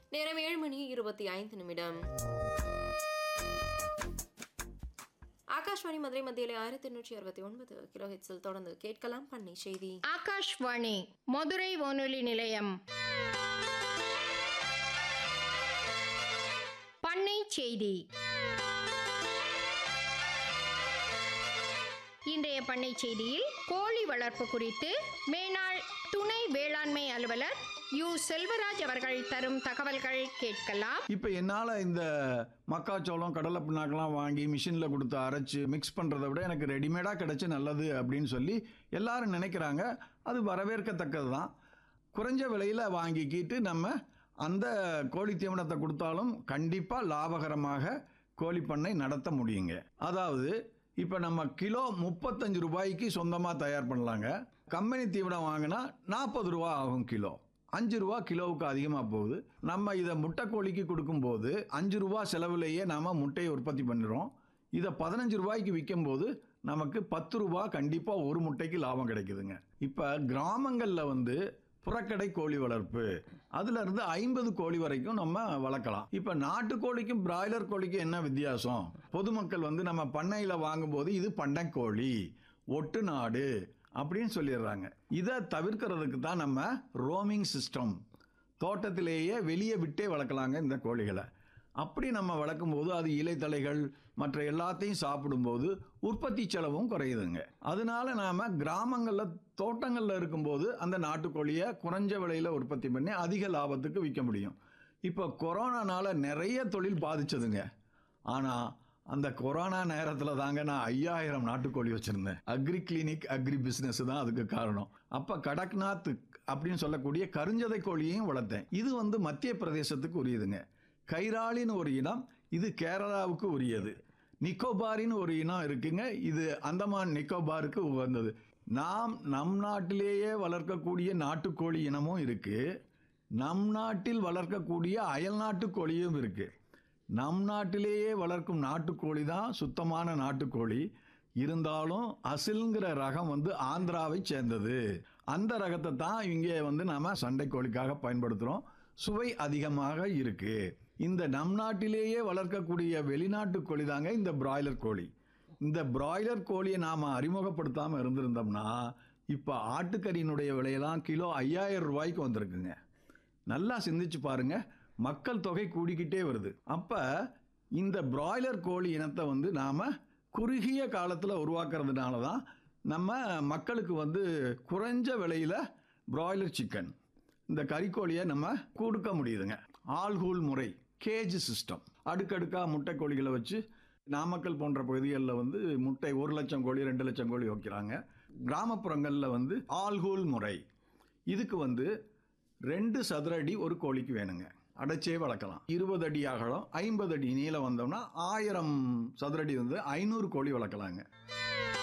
நேரம் ஏழு மணி இருபத்தி ஐந்து நிமிடம் ஆகாஷ்வாணி மதுரை மத்தியிலே ஆயிரத்தி எண்ணூற்றி அறுபத்தி ஒன்பது கிலோ ஹெட்ஸில் தொடர்ந்து கேட்கலாம் பண்ணை செய்தி ஆகாஷ்வாணி மதுரை வானொலி நிலையம் பண்ணை செய்தி இன்றைய பண்ணை செய்தியில் கோழி வளர்ப்பு குறித்து மேனாள் துணை வேளாண்மை அலுவலர் யு செல்வராஜ் அவர்கள் தரும் தகவல்கள் கேட்கலாம் இப்போ என்னால் இந்த மக்காச்சோளம் கடலை பிண்ணாக்கெல்லாம் வாங்கி மிஷினில் கொடுத்து அரைச்சி மிக்ஸ் பண்ணுறதை விட எனக்கு ரெடிமேடாக கிடைச்சி நல்லது அப்படின்னு சொல்லி எல்லாரும் நினைக்கிறாங்க அது வரவேற்கத்தக்கது தான் குறைஞ்ச விலையில் வாங்கிக்கிட்டு நம்ம அந்த கோழி தீவனத்தை கொடுத்தாலும் கண்டிப்பாக லாபகரமாக கோழி பண்ணை நடத்த முடியுங்க அதாவது இப்போ நம்ம கிலோ முப்பத்தஞ்சு ரூபாய்க்கு சொந்தமாக தயார் பண்ணலாங்க கம்பெனி தீவனம் வாங்கினா நாற்பது ரூபா ஆகும் கிலோ அஞ்சு ரூபா கிலோவுக்கு அதிகமாக போகுது நம்ம இதை முட்டைக்கோழிக்கு கொடுக்கும்போது அஞ்சு ரூபா செலவுலேயே நாம் முட்டையை உற்பத்தி பண்ணிடுறோம் இதை பதினஞ்சு ரூபாய்க்கு விற்கும்போது நமக்கு பத்து ரூபா கண்டிப்பாக ஒரு முட்டைக்கு லாபம் கிடைக்குதுங்க இப்போ கிராமங்களில் வந்து புறக்கடை கோழி வளர்ப்பு அதுல இருந்து ஐம்பது கோழி வரைக்கும் நம்ம வளர்க்கலாம் இப்போ நாட்டுக்கோழிக்கும் பிராய்லர் கோழிக்கும் என்ன வித்தியாசம் பொதுமக்கள் வந்து நம்ம பண்ணையில் வாங்கும்போது இது பண்ணைக்கோழி ஒட்டு நாடு அப்படின்னு சொல்லிடுறாங்க இதை தவிர்க்கிறதுக்கு தான் நம்ம ரோமிங் சிஸ்டம் தோட்டத்திலேயே வெளியே விட்டே வளர்க்கலாங்க இந்த கோழிகளை அப்படி நம்ம வளர்க்கும்போது அது இலைத்தலைகள் மற்ற எல்லாத்தையும் சாப்பிடும்போது உற்பத்தி செலவும் குறையுதுங்க அதனால நாம கிராமங்களில் தோட்டங்களில் இருக்கும்போது அந்த நாட்டுக்கோழியை குறைஞ்ச விலையில் உற்பத்தி பண்ணி அதிக லாபத்துக்கு விற்க முடியும் இப்போ கொரோனானால நிறைய தொழில் பாதிச்சதுங்க ஆனால் அந்த கொரோனா நேரத்தில் தாங்க நான் ஐயாயிரம் நாட்டுக்கோழி வச்சுருந்தேன் அக்ரி கிளினிக் அக்ரி பிஸ்னஸ் தான் அதுக்கு காரணம் அப்போ கடக்நாத் அப்படின்னு சொல்லக்கூடிய கருஞ்சதை கோழியையும் வளர்த்தேன் இது வந்து மத்திய பிரதேசத்துக்கு உரியதுங்க கைராளின்னு ஒரு இனம் இது கேரளாவுக்கு உரியது நிக்கோபாரின்னு ஒரு இனம் இருக்குங்க இது அந்தமான் நிக்கோபாருக்கு உகந்தது நாம் நம் நாட்டிலேயே வளர்க்கக்கூடிய நாட்டுக்கோழி இனமும் இருக்கு நம் நாட்டில் வளர்க்கக்கூடிய அயல்நாட்டு கோழியும் இருக்கு நம் நாட்டிலேயே வளர்க்கும் நாட்டுக்கோழி தான் சுத்தமான நாட்டுக்கோழி இருந்தாலும் அசில்ங்கிற ரகம் வந்து ஆந்திராவை சேர்ந்தது அந்த ரகத்தை தான் இங்கே வந்து நாம சண்டை கோழிக்காக பயன்படுத்துகிறோம் சுவை அதிகமாக இருக்கு இந்த நம் நாட்டிலேயே வளர்க்கக்கூடிய வெளிநாட்டு கோழி தாங்க இந்த பிராய்லர் கோழி இந்த பிராய்லர் கோழியை நாம் அறிமுகப்படுத்தாமல் இருந்திருந்தோம்னா இப்போ ஆட்டுக்கறியினுடைய விலையெல்லாம் கிலோ ஐயாயிரம் ரூபாய்க்கு வந்திருக்குங்க நல்லா சிந்திச்சு பாருங்க மக்கள் தொகை கூடிக்கிட்டே வருது அப்ப இந்த பிராய்லர் கோழி இனத்தை வந்து நாம குறுகிய காலத்தில் உருவாக்குறதுனால தான் நம்ம மக்களுக்கு வந்து குறைஞ்ச விலையில பிராய்லர் சிக்கன் இந்த கறிக்கோழியை நம்ம கொடுக்க முடியுதுங்க ஆள்கூல் முறை கேஜ் சிஸ்டம் அடுக்கடுக்கா முட்டை கோழிகளை வச்சு நாமக்கல் போன்ற பகுதிகளில் வந்து முட்டை ஒரு லட்சம் கோழி ரெண்டு லட்சம் கோழி வைக்கிறாங்க கிராமப்புறங்களில் வந்து ஆள்கூல் முறை இதுக்கு வந்து ரெண்டு சதுர அடி ஒரு கோழிக்கு வேணுங்க அடைச்சே வளர்க்கலாம் இருபது அடி அகலம் ஐம்பது அடி நீளம் வந்தோம்னா ஆயிரம் சதுர அடி வந்து ஐநூறு கோழி வளர்க்கலாங்க